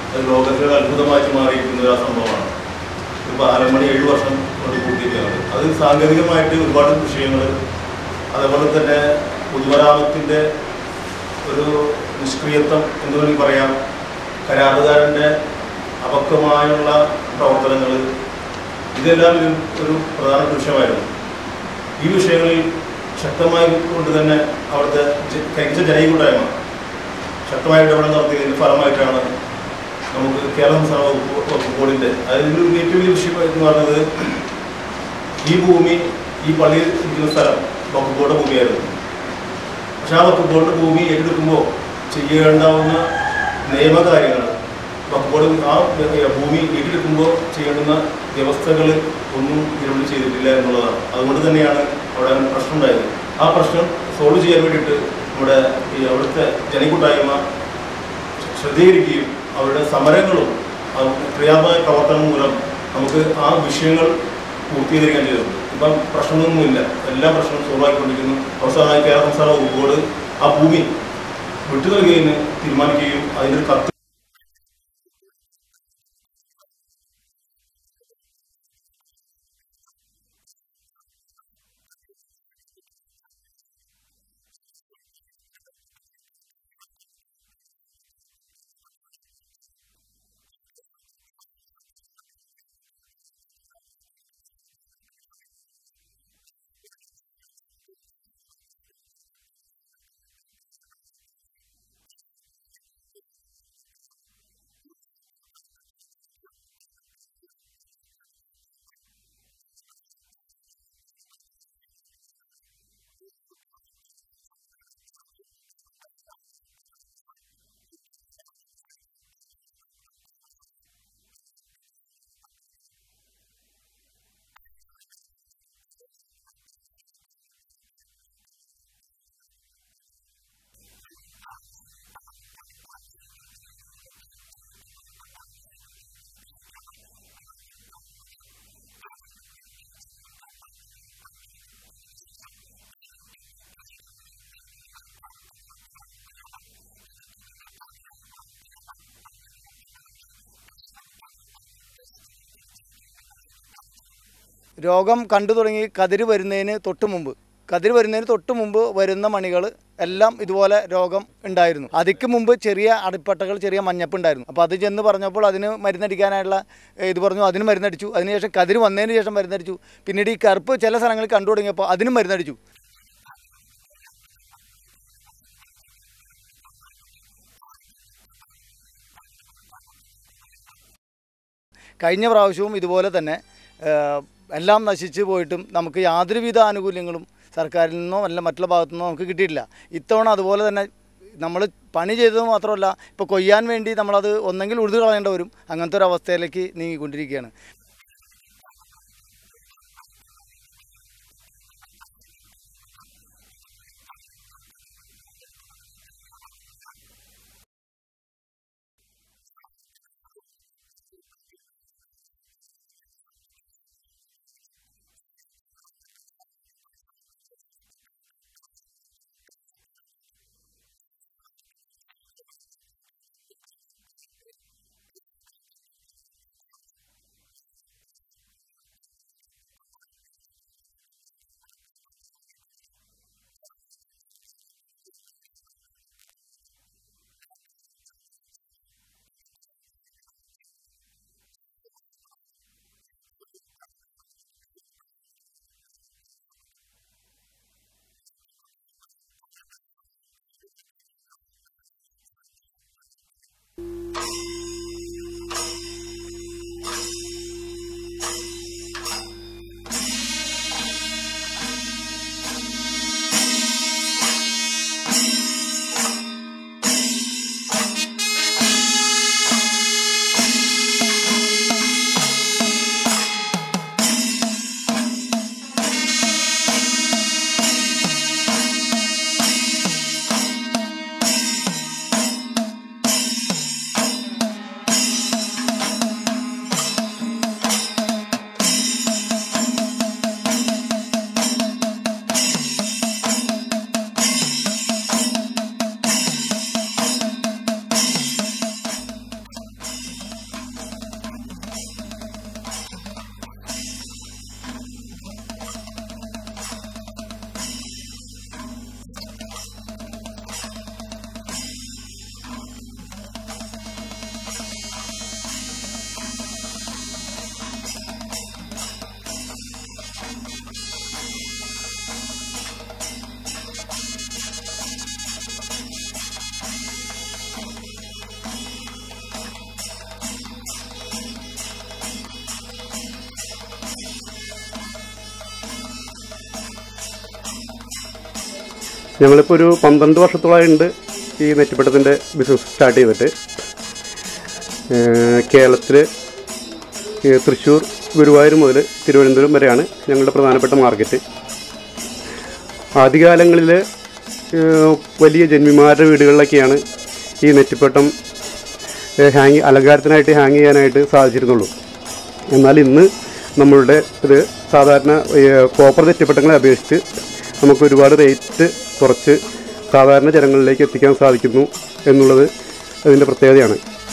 അത് ലോകത്തിൽ അത്ഭുതമായിട്ട് മാറിയിരിക്കുന്ന ഒരു സംഭവമാണ് ഇപ്പോൾ അരമണി ഏഴ് വർഷം കൊണ്ട് പൂർത്തിയിരിക്കുകയാണ് അത് സാങ്കേതികമായിട്ട് ഒരുപാട് വിഷയങ്ങൾ അതേപോലെ തന്നെ പൊതുമരാമത്തിൻ്റെ ഒരു നിഷ്ക്രിയത്വം എന്ന് വേണമെങ്കിൽ പറയാം കരാറുകാരൻ്റെ അപക്വമായുള്ള പ്രവർത്തനങ്ങൾ ഇതെല്ലാം ഒരു ഒരു പ്രധാന വിഷയമായിരുന്നു ഈ വിഷയങ്ങളിൽ ശക്തമായി കൊണ്ട് തന്നെ അവിടുത്തെ ജ- കൈവച്ച ജനകൂട്ടായ്മ ശക്തമായ ഇടപെടൽ നടത്തിയതിൻ്റെ ഫലമായിട്ടാണ് നമുക്ക് കേരള സംസ്ഥാന വകുപ്പ് വകുപ്പ് ബോർഡിൻ്റെ അതിലൊരു ഏറ്റവും വലിയ വിഷയം എന്ന് പറഞ്ഞത് ഈ ഭൂമി ഈ പള്ളി ഇരിക്കുന്ന സ്ഥലം വകുപ്പ് ബോർഡ് ഭൂമിയായിരുന്നു പക്ഷെ ആ വകുപ്പ് ബോർഡ് ഭൂമി ഏറ്റെടുക്കുമ്പോൾ ചെയ്യേണ്ടാവുന്ന നിയമകാര്യങ്ങൾ വകുപ്പ് ബോർഡ് ആ ഭൂമി ഏറ്റെടുക്കുമ്പോൾ ചെയ്യേണ്ടുന്ന വ്യവസ്ഥകൾ ഒന്നും നിലവിൽ ചെയ്തിട്ടില്ല എന്നുള്ളതാണ് അതുകൊണ്ട് തന്നെയാണ് അവിടെ പ്രശ്നം ഉണ്ടായത് ആ പ്രശ്നം സോൾവ് ചെയ്യാൻ വേണ്ടിയിട്ട് നമ്മുടെ ഈ അവിടുത്തെ ജനകൂട്ടായ്മ ശ്രദ്ധീകരിക്കുകയും അവരുടെ സമരങ്ങളും ആ ക്രിയാത്മക പ്രവർത്തനം മൂലം നമുക്ക് ആ വിഷയങ്ങൾ പൂർത്തീകരിക്കാൻ ചെയ്തു ഇപ്പം പ്രശ്നമൊന്നുമില്ല എല്ലാ പ്രശ്നവും സോൾവ് ആയിക്കൊണ്ടിരിക്കുന്നു അവസാനമായി കേരള സംസ്ഥാന വകുപ്പ് ബോർഡ് ആ ഭൂമി വിട്ടു നൽകുകയെന്ന് തീരുമാനിക്കുകയും അതിൻ്റെ ഒരു കത്ത് രോഗം കണ്ടു തുടങ്ങി കതിര് വരുന്നതിന് തൊട്ട് മുമ്പ് കതിര് വരുന്നതിന് തൊട്ട് മുമ്പ് വരുന്ന മണികൾ എല്ലാം ഇതുപോലെ രോഗം ഉണ്ടായിരുന്നു അതിക്ക് മുമ്പ് ചെറിയ അടിപ്പട്ടകൾ ചെറിയ മഞ്ഞപ്പ് ഉണ്ടായിരുന്നു അപ്പോൾ അത് ചെന്ന് പറഞ്ഞപ്പോൾ അതിന് മരുന്നടിക്കാനായുള്ള ഏഹ്, ഇത് പറഞ്ഞു അതിന് മരുന്നടിച്ചു അതിനുശേഷം കതിര് വന്നതിന് ശേഷം മരുന്നടിച്ചു പിന്നീട് ഈ കറുപ്പ് ചില സ്ഥലങ്ങളിൽ കണ്ടു തുടങ്ങിയപ്പോൾ അതിനും മരുന്നടിച്ചു കഴിഞ്ഞ പ്രാവശ്യവും ഇതുപോലെ തന്നെ ഏഹ്, എല്ലാം നശിച്ചു പോയിട്ടും നമുക്ക് യാതൊരുവിധ ആനുകൂല്യങ്ങളും സർക്കാരിൽ നിന്നോ അല്ല മറ്റുള്ള ഭാഗത്തു നിന്നോ നമുക്ക് കിട്ടിയിട്ടില്ല ഇത്തവണ അതുപോലെ തന്നെ നമ്മൾ പണി ചെയ്തത് മാത്രമല്ല ഇപ്പോൾ കൊയ്യാൻ വേണ്ടി നമ്മളത് ഒന്നെങ്കിൽ ഉഴുതു കളയേണ്ട വരും അങ്ങനത്തെ ഒരു അവസ്ഥയിലേക്ക് നീങ്ങിക്കൊണ്ടിരിക്കുകയാണ് ഞങ്ങളിപ്പോൾ ഒരു പന്ത്രണ്ട് വർഷത്തോളമായിട്ടുണ്ട് ഈ നെറ്റിപ്പട്ടത്തിൻ്റെ ബിസിനസ് സ്റ്റാർട്ട് ചെയ്തിട്ട് കേരളത്തിൽ തൃശ്ശൂർ ഗുരുവായൂർ മുതൽ തിരുവനന്തപുരം വരെയാണ് ഞങ്ങളുടെ പ്രധാനപ്പെട്ട മാർക്കറ്റ് ആദ്യകാലങ്ങളിൽ വലിയ ജന്മിമാരുടെ വീടുകളിലൊക്കെയാണ് ഈ നെറ്റിപ്പട്ടം ഹാങ് അലങ്കാരത്തിനായിട്ട് ഹാങ് ചെയ്യാനായിട്ട് സാധിച്ചിരുന്നുള്ളൂ എന്നാൽ ഇന്ന് നമ്മളുടെ ഇത് സാധാരണ ഏഹ്, കോപ്പർ നെറ്റിപ്പട്ടങ്ങളെ അപേക്ഷിച്ച് നമുക്ക് ഒരുപാട് റേറ്റ് കുറച്ച് സാധാരണ ജനങ്ങളിലേക്ക് എത്തിക്കാൻ സാധിക്കുന്നു എന്നുള്ളത് അതിൻ്റെ പ്രത്യേകതയാണ്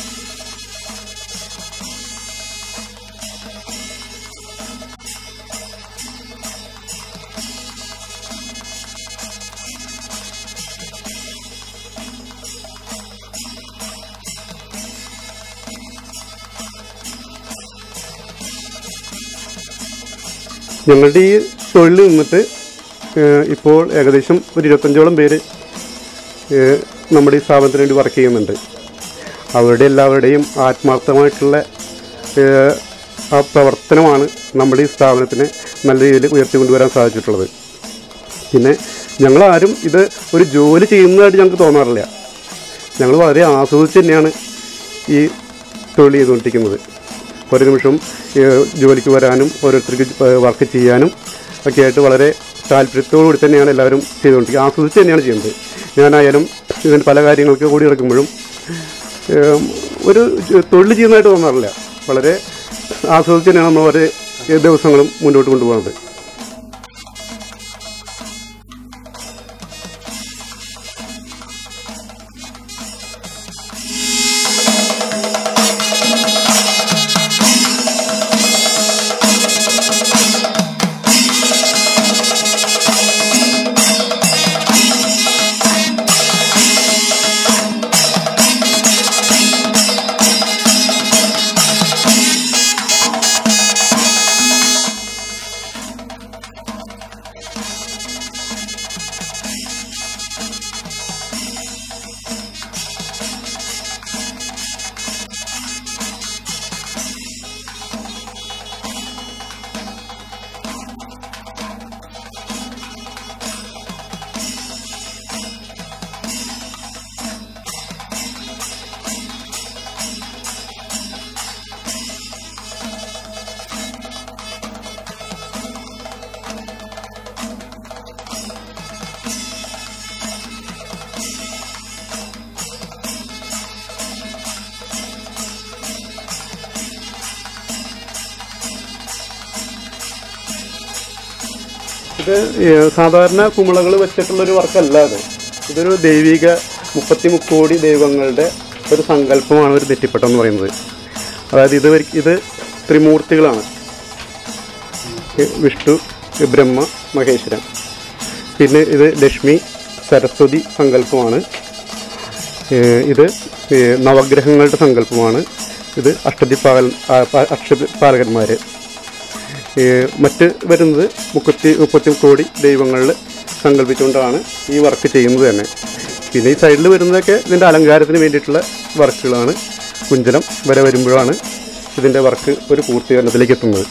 ഞങ്ങളുടെ ഈ തൊഴിൽ നിന്നിട്ട് ഏഹ്, ഇപ്പോൾ ഏകദേശം ഒരു ഇരുപത്തഞ്ചോളം പേര് ഏഹ്, നമ്മുടെ ഈ സ്ഥാപനത്തിന് വേണ്ടി വർക്ക് ചെയ്യുന്നുണ്ട് അവരുടെ എല്ലാവരുടെയും ആത്മാർത്ഥമായിട്ടുള്ള ഏഹ്, ആ പ്രവർത്തനമാണ് നമ്മുടെ ഈ സ്ഥാപനത്തിന് നല്ല രീതിയിൽ ഉയർത്തിക്കൊണ്ടുവരാൻ സാധിച്ചിട്ടുള്ളത് പിന്നെ ഞങ്ങളാരും ഇത് ഒരു ജോലി ചെയ്യുന്നതായിട്ട് ഞങ്ങൾക്ക് തോന്നാറില്ല ഞങ്ങൾ വളരെ ആസ്വദിച്ച് തന്നെയാണ് ഈ തൊഴിൽ ചെയ്തുകൊണ്ടിരിക്കുന്നത് ഒരു നിമിഷം ഏഹ്, ജോലിക്ക് വരാനും ഓരോരുത്തർക്ക് വർക്ക് ചെയ്യാനും ഒക്കെ ആയിട്ട് വളരെ താല്പര്യത്തോടു കൂടി തന്നെയാണ് എല്ലാവരും ചെയ്തുകൊണ്ടിരിക്കുന്നത് ആസ്വദിച്ച് തന്നെയാണ് ചെയ്യുന്നത് ഞാനായാലും ഇതിന് പല കാര്യങ്ങൾക്ക് കൂടി ഇറക്കുമ്പോഴും ഏഹ്, ഒരു ജ- തൊഴിൽ ചെയ്യുന്നതായിട്ട് തോന്നാറില്ല വളരെ ആസ്വദിച്ച് തന്നെയാണ് നമ്മൾ ഓരോ ദിവസങ്ങളും മുന്നോട്ട് കൊണ്ടുപോകുന്നത് ഇത് ഏഹ്, സാധാരണ കുമിളകൾ വെച്ചിട്ടുള്ളൊരു വർക്കല്ല ഇത് ഇതൊരു ദൈവിക മുപ്പത്തി മുക്കോടി ദൈവങ്ങളുടെ ഒരു സങ്കല്പമാണ് ഒരു നെറ്റിപ്പട്ടം എന്ന് പറയുന്നത് അതായത് ഇത് വരി- ഇത് ത്രിമൂർത്തികളാണ് ഏഹ്, വിഷ്ണു ബ്രഹ്മ മഹേശ്വരൻ പിന്നെ ഇത് ലക്ഷ്മി സരസ്വതി സങ്കല്പമാണ് ഏഹ്, ഇത് ഏഹ്, നവഗ്രഹങ്ങളുടെ സങ്കല്പമാണ് ഇത് അഷ്ടദിപ്പാലൻ അഷ്ടദിപ്പാലകന്മാർ ഏഹ് മറ്റ് വരുന്നത് മുപ്പത്തി മുപ്പത്തി കോടി ദൈവങ്ങളിൽ സങ്കല്പിച്ചുകൊണ്ടാണ് ഈ വർക്ക് ചെയ്യുന്നത് തന്നെ പിന്നെ ഈ സൈഡിൽ വരുന്നതൊക്കെ ഇതിൻ്റെ അലങ്കാരത്തിന് വേണ്ടിയിട്ടുള്ള വർക്കുകളാണ് കുഞ്ചലം വരെ വരുമ്പോഴാണ് ഇതിൻ്റെ വർക്ക് ഒരു പൂർത്തീകരണത്തിലേക്ക് എത്തുന്നത്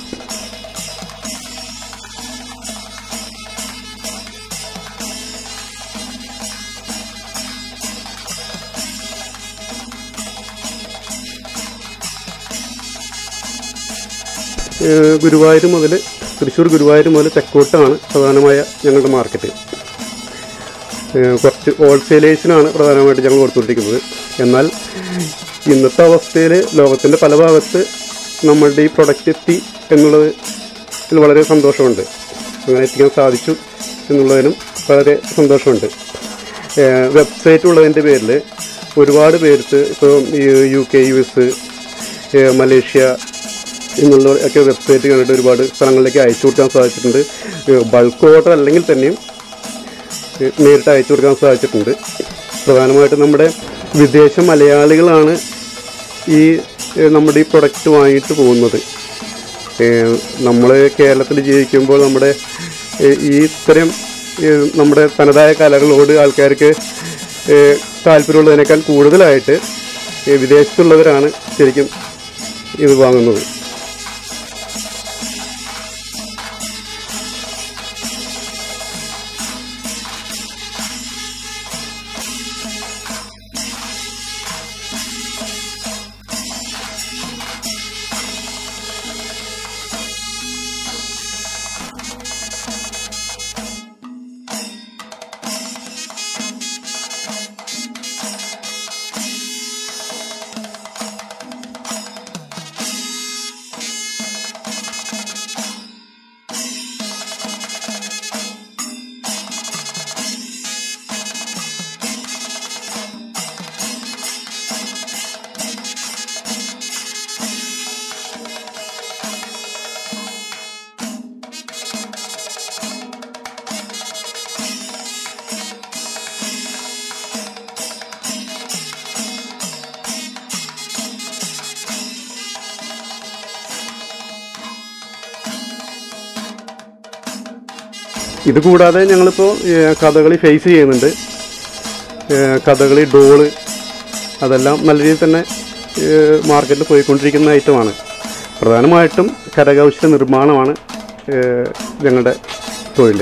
ഏഹ് ഗുരുവായൂർ മുതൽ തൃശ്ശൂർ ഗുരുവായൂർ മുതൽ തെക്കോട്ടാണ് പ്രധാനമായ ഞങ്ങളുടെ മാർക്കറ്റ് ഏഹ് കുറച്ച് ഹോൾസെയിലേഴ്സിനാണ് പ്രധാനമായിട്ട് ഞങ്ങൾ കൊടുത്തുകൊണ്ടിരിക്കുന്നത് എന്നാൽ ഇന്നത്തെ അവസ്ഥയിൽ ലോകത്തിൻ്റെ പല ഭാഗത്ത് നമ്മളുടെ ഈ പ്രൊഡക്റ്റ് എത്തി എന്നുള്ളത് ഇതിൽ വളരെ സന്തോഷമുണ്ട് അങ്ങനെ എത്തിക്കാൻ സാധിച്ചു എന്നുള്ളതിനും വളരെ സന്തോഷമുണ്ട് ഏഹ് വെബ്സൈറ്റ് ഉള്ളതിൻ്റെ പേരിൽ ഒരുപാട് പേർക്ക് ഇപ്പോൾ യു കെ യു എസ് ഏഹ് മലേഷ്യ എന്നുള്ള ഒക്കെ വെബ്സൈറ്റ് കണ്ടിട്ട് ഒരുപാട് സ്ഥലങ്ങളിലേക്ക് അയച്ചു കൊടുക്കാൻ സാധിച്ചിട്ടുണ്ട് ബൾക്ക് ഓർഡർ അല്ലെങ്കിൽ തന്നെയും ഏഹ് നേരിട്ട് അയച്ചു കൊടുക്കാൻ സാധിച്ചിട്ടുണ്ട് പ്രധാനമായിട്ടും നമ്മുടെ വിദേശ മലയാളികളാണ് ഈ ഏഹ് നമ്മുടെ ഈ പ്രൊഡക്റ്റ് വാങ്ങിയിട്ട് പോകുന്നത് നമ്മൾ കേരളത്തിൽ ജീവിക്കുമ്പോൾ നമ്മുടെ ഏഹ് ഈ ഇത്തരം ഏഹ് നമ്മുടെ തനതായ കലകളോട് ആൾക്കാർക്ക് ഏഹ് താല്പര്യമുള്ളതിനേക്കാൾ കൂടുതലായിട്ട് ഏഹ് വിദേശത്തുള്ളവരാണ് ശരിക്കും ഇത് വാങ്ങുന്നത് ഇത് കൂടാതെ ഞങ്ങളിപ്പോൾ കഥകളി ഫേസ് ചെയ്യുന്നുണ്ട് ഏഹ് കഥകളി ഡോള് അതെല്ലാം നല്ല രീതിയിൽ തന്നെ ഏഹ് മാർക്കറ്റിൽ പോയിക്കൊണ്ടിരിക്കുന്ന ഐറ്റമാണ് പ്രധാനമായിട്ടും കരകൗശല നിർമ്മാണമാണ് ഏഹ് ഞങ്ങളുടെ തൊഴിൽ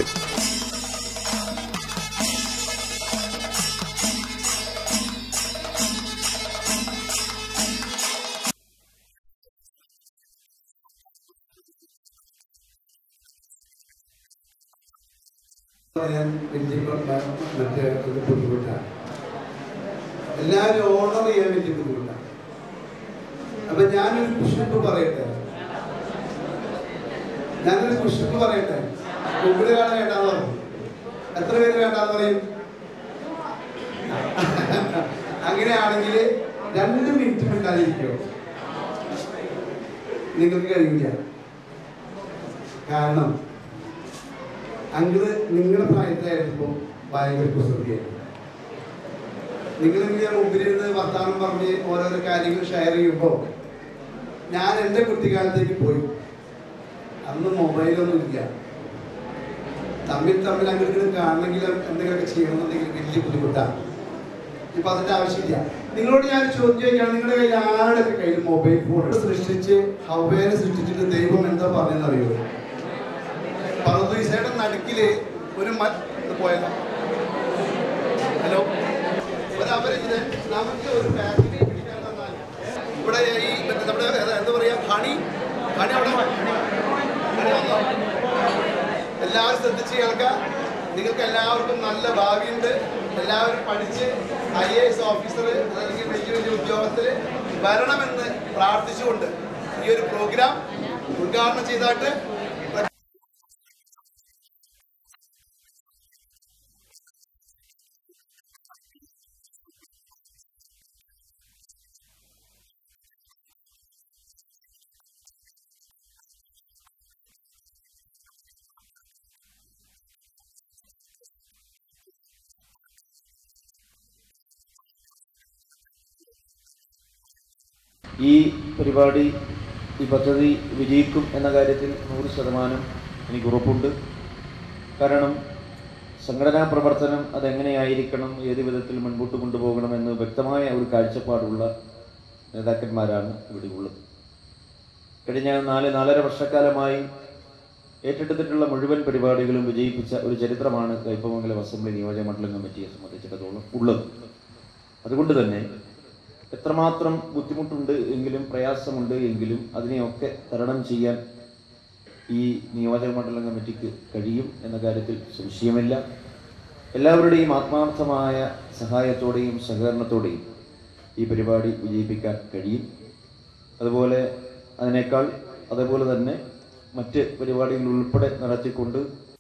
പറയാൻ വലിയ പ്ര- മറ്റേ ഒരു ബുദ്ധിമുട്ടാണ് എല്ലാവരും ഓർഡർ ചെയ്യാൻ വലിയ ബുദ്ധിമുട്ടാണ് അപ്പൊ ഞാനൊരു കുഷിപ്പ് പറയട്ടെ ഞാനൊരു കുഷിപ്പ് പറയട്ടെ മുമ്പിൽ കാണാൻ വേണ്ടാന്ന് പറഞ്ഞു എത്ര പേര് വേണ്ടാന്ന് പറയും അങ്ങനെയാണെങ്കിൽ രണ്ട് മിനിറ്റ് മിണ്ടാതിരിക്കോ നിങ്ങൾക്ക് കഴിയില്ല കാരണം അങ്കിള് നിങ്ങളുടെ പ്രായത്തിലായിരുന്നപ്പോൾ ഭയങ്കര കുസൃതിയായിരുന്നു നിങ്ങളിങ്ങനെ മുമ്പിലിരുന്ന് വർത്തമാനം പറഞ്ഞ് ഓരോരോ കാര്യങ്ങൾ ഷെയർ ചെയ്യുമ്പോൾ ഞാൻ എൻ്റെ കുട്ടിക്കാലത്തേക്ക് പോയി അന്ന് മൊബൈലൊന്നും ഇല്ല തമ്മിൽ തമ്മിൽ അങ്ങോട്ട് കാണണമെങ്കിലും എന്തെങ്കിലുമൊക്കെ ചെയ്യണമെന്നുണ്ടെങ്കിൽ വലിയ ബുദ്ധിമുട്ടാണ് ഇപ്പൊ അതിന്റെ ആവശ്യമില്ല നിങ്ങളോട് ഞാൻ ചോദ്യം ചോദിക്കുകയാണ് നിങ്ങളുടെ കയ്യിൽ ആരുടെയൊക്കെ കയ്യിൽ മൊബൈൽ ഫോൺ സൃഷ്ടിച്ച് ഹവേനെ സൃഷ്ടിച്ചിട്ട് ദൈവം എന്താ പറഞ്ഞെന്നറിയോ പർവ്വതീസയുടെ നടുക്കില് ഒരു മ- ഇത് പോയതാ ഹലോ ഒരവര് ഇത് നമുക്ക് ഒരു ഫാക്ടറി പിടിക്കാൻ തന്നാൽ ഇവിടെ ഈ മറ്റേ നമ്മുടെ ഏതാ- എന്താ പറയാ ഹണി ഹണി അവിടെ ഹണി വന്നോ എല്ലാവരും ശ്രദ്ധിച്ച് കേൾക്കാം നിങ്ങൾക്ക് എല്ലാവർക്കും നല്ല ഭാവിയുണ്ട് എല്ലാവരും പഠിച്ച് ഐ എ എസ് ഓഫീസർ അല്ലെങ്കിൽ വലിയ വലിയ ഉദ്യോഗത്തിൽ വരണമെന്ന് പ്രാർത്ഥിച്ചുകൊണ്ട് ഈ ഒരു പ്രോഗ്രാം ഉദ്ഘാടനം ചെയ്തായിട്ട് ഈ പരിപാടി ഈ പദ്ധതി വിജയിക്കും എന്ന കാര്യത്തിൽ നൂറ് ശതമാനം എനിക്ക് ഉറപ്പുണ്ട് കാരണം സംഘടനാ പ്രവർത്തനം അതെങ്ങനെയായിരിക്കണം ഏത് വിധത്തിൽ മുൻപോട്ട് കൊണ്ടുപോകണമെന്ന് വ്യക്തമായ ഒരു കാഴ്ചപ്പാടുള്ള നേതാക്കന്മാരാണ് ഇവിടെ ഉള്ളത് കഴിഞ്ഞ നാല് നാലര വർഷക്കാലമായി ഏറ്റെടുത്തിട്ടുള്ള മുഴുവൻ പരിപാടികളും വിജയിപ്പിച്ച ഒരു ചരിത്രമാണ് കയ്പമംഗലം അസംബ്ലി നിയോജക മണ്ഡലം കമ്മിറ്റിയെ സംബന്ധിച്ചിടത്തോളം ഉള്ളത് അതുകൊണ്ട് തന്നെ എത്രമാത്രം ബുദ്ധിമുട്ടുണ്ട് എങ്കിലും പ്രയാസമുണ്ട് എങ്കിലും അതിനെയൊക്കെ തരണം ചെയ്യാൻ ഈ നിയോജക മണ്ഡലം കമ്മിറ്റിക്ക് കഴിയും എന്ന കാര്യത്തിൽ സംശയമില്ല എല്ലാവരുടെയും ആത്മാർത്ഥമായ സഹായത്തോടെയും സഹകരണത്തോടെയും ഈ പരിപാടി വിജയിപ്പിക്കാൻ കഴിയും അതുപോലെ അതിനേക്കാൾ അതുപോലെ തന്നെ മറ്റ് പരിപാടികൾ ഉൾപ്പെടെ നടത്തിക്കൊണ്ട്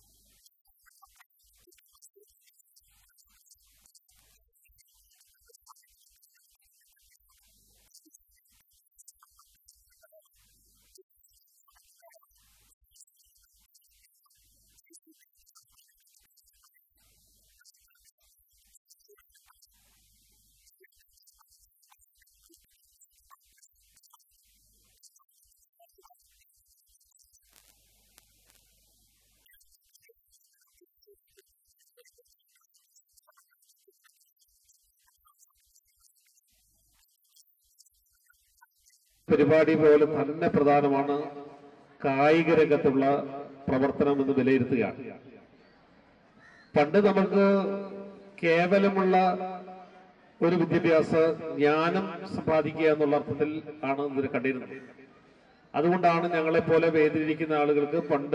പരിപാടി പോലെ തന്നെ പ്രധാനമാണ് കായിക രംഗത്തുള്ള പ്രവർത്തനം എന്ന് വിലയിരുത്തുകയാണ് പണ്ട് നമുക്ക് കേവലമുള്ള ഒരു വിദ്യാഭ്യാസ ജ്ഞാനം സമ്പാദിക്കുക എന്നുള്ള അർത്ഥത്തിൽ ആണ് ഇതിനെ കണ്ടിരുന്നത് അതുകൊണ്ടാണ് ഞങ്ങളെപ്പോലെ വേദിയിരിക്കുന്ന ആളുകൾക്ക് പണ്ട്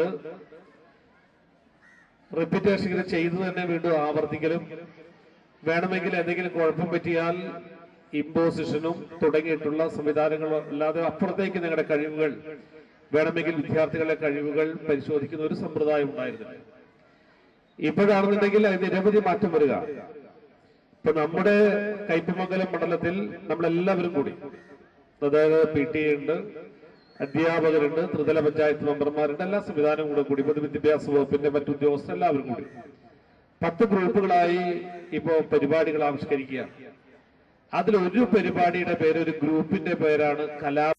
റിപ്പീറ്റേഷൻ ഇങ്ങനെ ചെയ്തു തന്നെ വീണ്ടും ആവർത്തിക്കലും വേണമെങ്കിൽ എന്തെങ്കിലും കുഴപ്പം പറ്റിയാൽ ഇമ്പോസിഷനും തുടങ്ങിയിട്ടുള്ള സംവിധാനങ്ങൾ അല്ലാതെ അപ്പുറത്തേക്ക് നിങ്ങളുടെ കഴിവുകൾ വേണമെങ്കിൽ വിദ്യാർത്ഥികളുടെ കഴിവുകൾ പരിശോധിക്കുന്ന ഒരു സമ്പ്രദായം ഉണ്ടായിരുന്നില്ല ഇപ്പോഴാണെന്നുണ്ടെങ്കിൽ അത് നിരവധി മാറ്റം വരിക ഇപ്പൊ നമ്മുടെ കയ്പമംഗലം മണ്ഡലത്തിൽ നമ്മളെല്ലാവരും കൂടി അതായത് പി ടി എ ഉണ്ട് അധ്യാപകരുണ്ട് ത്രിതല പഞ്ചായത്ത് മെമ്പർമാരുണ്ട് എല്ലാ സംവിധാനവും കൂടെ കൂടി പൊതുവിദ്യാഭ്യാസ വകുപ്പിന്റെ മറ്റു ഉദ്യോഗസ്ഥർ എല്ലാവരും കൂടി പത്ത് ഗ്രൂപ്പുകളായി ഇപ്പോ പരിപാടികൾ ആവിഷ്കരിക്കുകയാണ് അതിൽ ഒരു പരിപാടിയുടെ പേര് ഒരു ഗ്രൂപ്പിന്റെ പേരാണ് കലാ